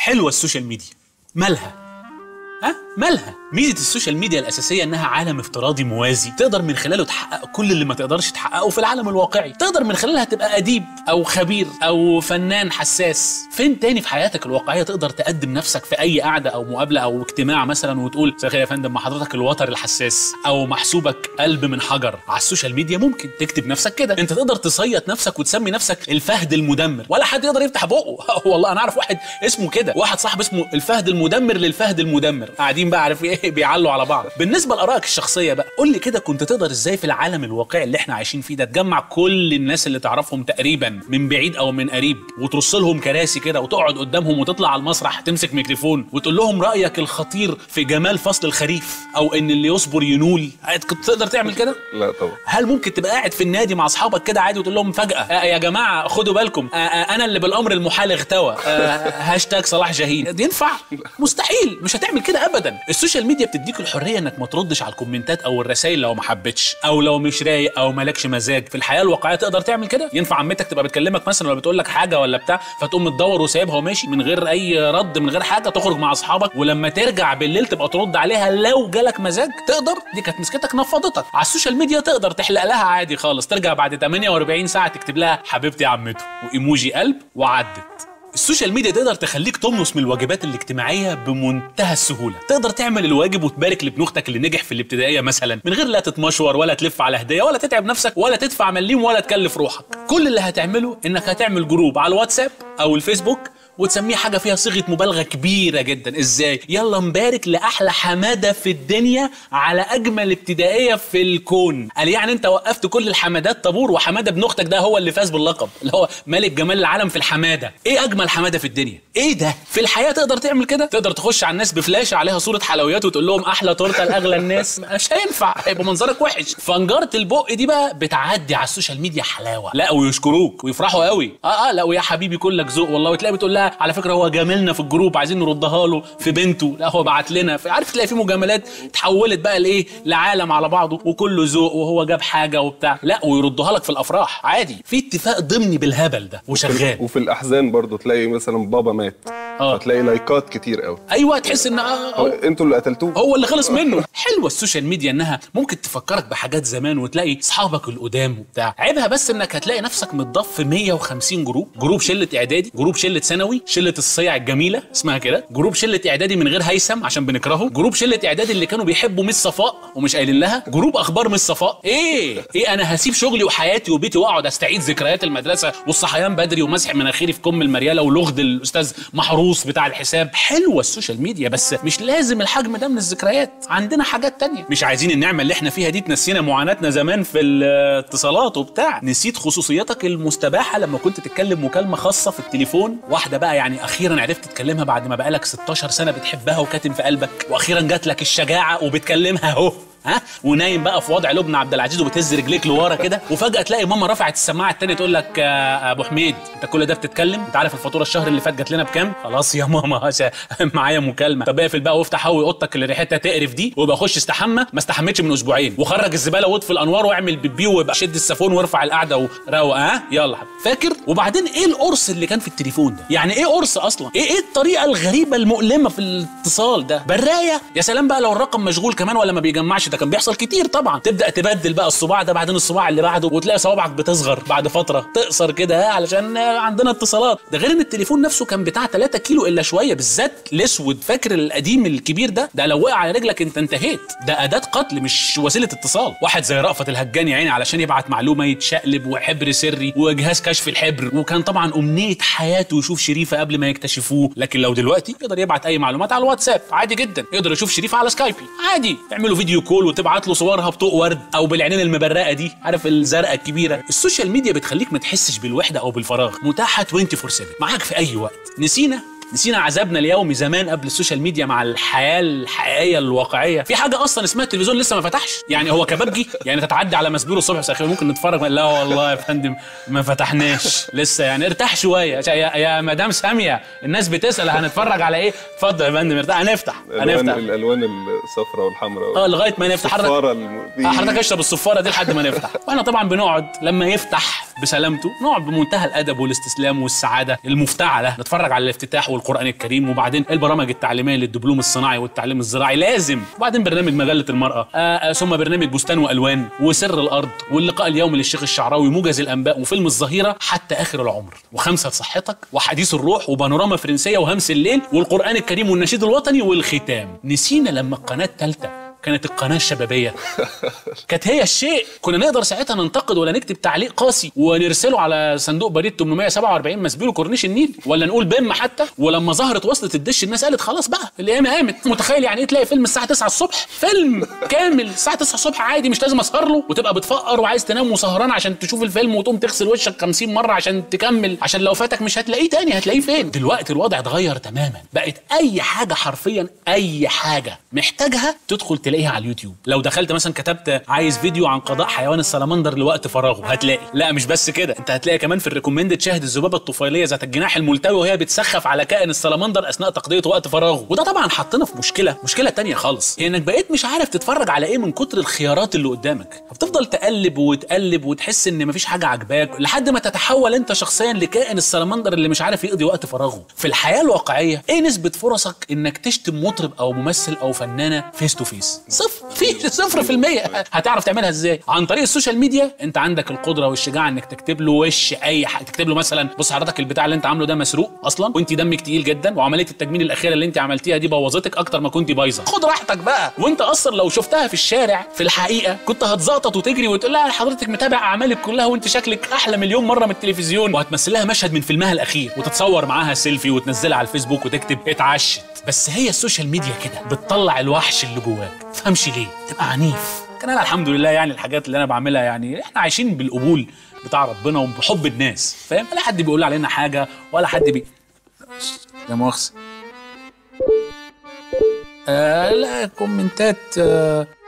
حلوه السوشيال ميديا مالها ها مالها ميزه السوشيال ميديا الاساسيه انها عالم افتراضي موازي تقدر من خلاله تحقق كل اللي ما تقدرش تحققه في العالم الواقعي تقدر من خلالها تبقى اديب او خبير او فنان حساس فين تاني في حياتك الواقعيه تقدر تقدم نفسك في اي قعده او مقابله او اجتماع مثلا وتقول مساء الخير يا فندم مع حضرتك الوتر الحساس او محسوبك قلب من حجر على السوشيال ميديا ممكن تكتب نفسك كده انت تقدر تصيط نفسك وتسمي نفسك الفهد المدمر ولا حد يقدر يفتح بقه والله انا اعرف واحد اسمه كده واحد صاحب اسمه الفهد المدمر للفهد المدمر قاعدين بقى عارف ايه بيعلوا على بعض بالنسبه لارائك الشخصيه بقى قول لي كده كنت تقدر ازاي في العالم الواقعي اللي احنا عايشين فيه ده تجمع كل الناس اللي تعرفهم تقريبا من بعيد او من قريب وترص لهم كراسي كده وتقعد قدامهم وتطلع على المسرح تمسك ميكروفون وتقول لهم رايك الخطير في جمال فصل الخريف او ان اللي يصبر ينول كنت تقدر تعمل كده لا طبعا هل ممكن تبقى قاعد في النادي مع اصحابك كده عادي وتقول لهم فجاه آه يا جماعه خدوا بالكم آه آه انا اللي بالامر المحال اغتوى آه هاشتاج صلاح جاهين دي ينفع مستحيل مش هتعمل كده ابدا السوشيال ميديا بتديك الحريه انك ما تردش على الكومنتات او الرسائل لو ما حبيتش او لو مش رايق او مالكش مزاج في الحياه الواقعيه تقدر تعمل كده ينفع عمتك تبقى بتكلمك مثلا ولا بتقول لك حاجه ولا بتاع فتقوم متدور وسايبها وماشي من غير اي رد من غير حاجه تخرج مع اصحابك ولما ترجع بالليل تبقى ترد عليها لو جالك مزاج تقدر دي كانت مسكتك نفضتك على السوشيال ميديا تقدر تحلق لها عادي خالص ترجع بعد 48 ساعه تكتب لها حبيبتي يا عمته وايموجي قلب وعدت السوشيال ميديا تقدر تخليك تمنص من الواجبات الاجتماعيه بمنتهى السهوله تقدر تعمل الواجب وتبارك لابن اختك اللي نجح في الابتدائيه مثلا من غير لا تتمشور ولا تلف على هديه ولا تتعب نفسك ولا تدفع مليم ولا تكلف روحك كل اللي هتعمله انك هتعمل جروب على الواتساب او الفيسبوك وتسميه حاجه فيها صيغه مبالغه كبيره جدا ازاي يلا نبارك لاحلى حماده في الدنيا على اجمل ابتدائيه في الكون قال يعني انت وقفت كل الحمادات طابور وحماده ابن اختك ده هو اللي فاز باللقب اللي هو ملك جمال العالم في الحماده ايه اجمل حماده في الدنيا ايه ده في الحياه تقدر تعمل كده تقدر تخش على الناس بفلاشه عليها صوره حلويات وتقول لهم احلى تورته لاغلى الناس مش هينفع هيبقى منظرك وحش فنجره البق دي بقى بتعدي على السوشيال ميديا حلاوه لا ويشكروك ويفرحوا قوي اه اه لا ويا حبيبي كلك ذوق والله وتلاقي بتقول لها على فكره هو جاملنا في الجروب عايزين نردها له في بنته لا هو بعت لنا عارف تلاقي في مجاملات اتحولت بقى لايه لعالم على بعضه وكله ذوق وهو جاب حاجه وبتاع لا ويردها لك في الافراح عادي في اتفاق ضمني بالهبل ده وشغال وفي الاحزان برضو تلاقي مثلا بابا مات اه فتلاقي لايكات كتير قوي ايوه تحس ان آه هو آه انتوا اللي قتلتوه هو اللي خلص منه حلوه السوشيال ميديا انها ممكن تفكرك بحاجات زمان وتلاقي اصحابك القدام وبتاع عيبها بس انك هتلاقي نفسك متضاف في 150 جروب جروب شله اعدادي جروب شله ثانوي شله الصيع الجميله اسمها كده جروب شله اعدادي من غير هيثم عشان بنكرهه جروب شله اعدادي اللي كانوا بيحبوا مس صفاء ومش قايلين لها جروب اخبار مس صفاء ايه ايه انا هسيب شغلي وحياتي وبيتي واقعد استعيد ذكريات المدرسه والصحيان بدري ومسح مناخيري في كم المرياله ولغد الاستاذ محروس بتاع الحساب حلوه السوشيال ميديا بس مش لازم الحجم ده من الذكريات عندنا حاجات تانية مش عايزين النعمه اللي احنا فيها دي تنسينا معاناتنا زمان في الاتصالات وبتاع نسيت خصوصيتك المستباحه لما كنت تتكلم مكالمه خاصه في التليفون واحده بقى يعني اخيرا عرفت تتكلمها بعد ما بقالك 16 سنه بتحبها وكاتم في قلبك واخيرا جات لك الشجاعه وبتكلمها اهو ها ونايم بقى في وضع لبنى عبد العزيز وبتهز رجليك لورا كده وفجاه تلاقي ماما رفعت السماعه التانية تقول لك آه، ابو حميد انت كل ده بتتكلم انت عارف الفاتوره الشهر اللي فات جات لنا بكام خلاص يا ماما عشان معايا مكالمه طب اقفل بقى وافتح هوي اوضتك اللي ريحتها تقرف دي ويبقى خش استحمى ما استحمتش من اسبوعين وخرج الزباله واطفي الانوار واعمل بيبي ويبقى شد السافون وارفع القعده وروق ها يلا حبيبي. فاكر وبعدين ايه القرص اللي كان في التليفون ده يعني ايه قرص اصلا ايه ايه الطريقه الغريبه المؤلمه في الاتصال ده برايه يا سلام بقى لو الرقم مشغول كمان ولا ما بيجمعش ده كان بيحصل كتير طبعا تبدا تبدل بقى الصباع ده بعدين الصباع اللي بعده وتلاقي صوابعك بتصغر بعد فتره تقصر كده ها، علشان عندنا اتصالات ده غير ان التليفون نفسه كان بتاع 3 كيلو الا شويه بالذات الاسود فاكر القديم الكبير ده ده لو وقع على رجلك انت انتهيت ده اداه قتل مش وسيله اتصال واحد زي رأفت الهجاني عيني علشان يبعت معلومه يتشقلب وحبر سري وجهاز كشف الحبر وكان طبعا امنيه حياته يشوف شريفه قبل ما يكتشفوه لكن لو دلوقتي يقدر يبعت اي معلومات على الواتساب عادي جدا يقدر يشوف شريفه على سكايبي عادي يعملوا فيديو كول وتبعت له صورها بطوق ورد او بالعينين المبرقه دي عارف الزرقاء الكبيره السوشيال ميديا بتخليك ما تحسش بالوحده او بالفراغ متاحه 24 7 معاك في اي وقت نسينا نسينا عذابنا اليومي زمان قبل السوشيال ميديا مع الحياه الحقيقيه الواقعيه في حاجه اصلا اسمها التلفزيون لسه ما فتحش يعني هو كبابجي يعني تتعدي على مسبيرو الصبح مساء الخير ممكن نتفرج لا والله يا فندم ما فتحناش لسه يعني ارتاح شويه عشان يا, يا مدام ساميه الناس بتسال هنتفرج على ايه اتفضل يا فندم ارتاح هنفتح الالوان هنفتح الالوان الصفراء والحمراء اه لغايه ما نفتح حضرتك الصفارة الم... آه، حضرتك اشرب الصفاره دي لحد ما نفتح واحنا طبعا بنقعد لما يفتح بسلامته نقعد بمنتهى الادب والاستسلام والسعاده المفتعله نتفرج على الافتتاح والقران الكريم وبعدين البرامج التعليميه للدبلوم الصناعي والتعليم الزراعي لازم وبعدين برنامج مجله المراه آه آه ثم برنامج بستان والوان وسر الارض واللقاء اليومي للشيخ الشعراوي موجز الانباء وفيلم الظهيره حتى اخر العمر وخمسه صحتك وحديث الروح وبانوراما فرنسيه وهمس الليل والقران الكريم والنشيد الوطني والختام نسينا لما القناه الثالثه كانت القناه الشبابيه كانت هي الشيء كنا نقدر ساعتها ننتقد ولا نكتب تعليق قاسي ونرسله على صندوق بريد 847 مسبيل كورنيش النيل ولا نقول بم حتى ولما ظهرت وصلت الدش الناس قالت خلاص بقى الايام قامت متخيل يعني ايه تلاقي فيلم الساعه 9 الصبح فيلم كامل الساعه 9 الصبح عادي مش لازم اسهر له وتبقى بتفقر وعايز تنام وسهران عشان تشوف الفيلم وتقوم تغسل وشك 50 مره عشان تكمل عشان لو فاتك مش هتلاقيه تاني هتلاقيه فين دلوقتي الوضع اتغير تماما بقت اي حاجه حرفيا اي حاجه محتاجها تدخل تلاقيها على اليوتيوب لو دخلت مثلا كتبت عايز فيديو عن قضاء حيوان السلمندر لوقت فراغه هتلاقي لا مش بس كده انت هتلاقي كمان في الريكومندد تشاهد الذبابه الطفيليه ذات الجناح الملتوي وهي بتسخف على كائن السلمندر اثناء تقضيه وقت فراغه وده طبعا حطنا في مشكله مشكله تانية خالص هي انك بقيت مش عارف تتفرج على ايه من كتر الخيارات اللي قدامك فبتفضل تقلب وتقلب وتحس ان مفيش حاجه عاجباك لحد ما تتحول انت شخصيا لكائن السلمندر اللي مش عارف يقضي وقت فراغه في الحياه الواقعيه ايه نسبه فرصك انك تشتم مطرب او ممثل او فنانه فيس تو فيس صفر في صفر في المية هتعرف تعملها ازاي عن طريق السوشيال ميديا انت عندك القدره والشجاعه انك تكتب له وش اي حاجه تكتب له مثلا بص حضرتك البتاع اللي انت عامله ده مسروق اصلا وانت دمك تقيل جدا وعمليه التجميل الاخيره اللي انت عملتيها دي بوظتك اكتر ما كنت بايظه خد راحتك بقى وانت اصلا لو شفتها في الشارع في الحقيقه كنت هتزقطط وتجري وتقول لها حضرتك متابع اعمالك كلها وانت شكلك احلى مليون مره من التلفزيون وهتمثل لها مشهد من فيلمها الاخير وتتصور معاها سيلفي وتنزلها على الفيسبوك وتكتب اتعشت بس هي السوشيال ميديا كده بتطلع الوحش اللي جواك تفهمش ليه تبقى عنيف كان انا الحمد لله يعني الحاجات اللي انا بعملها يعني احنا عايشين بالقبول بتاع ربنا وبحب الناس فاهم لا حد بيقول علينا حاجه ولا حد بي يا مؤاخذه آه لا كومنتات آه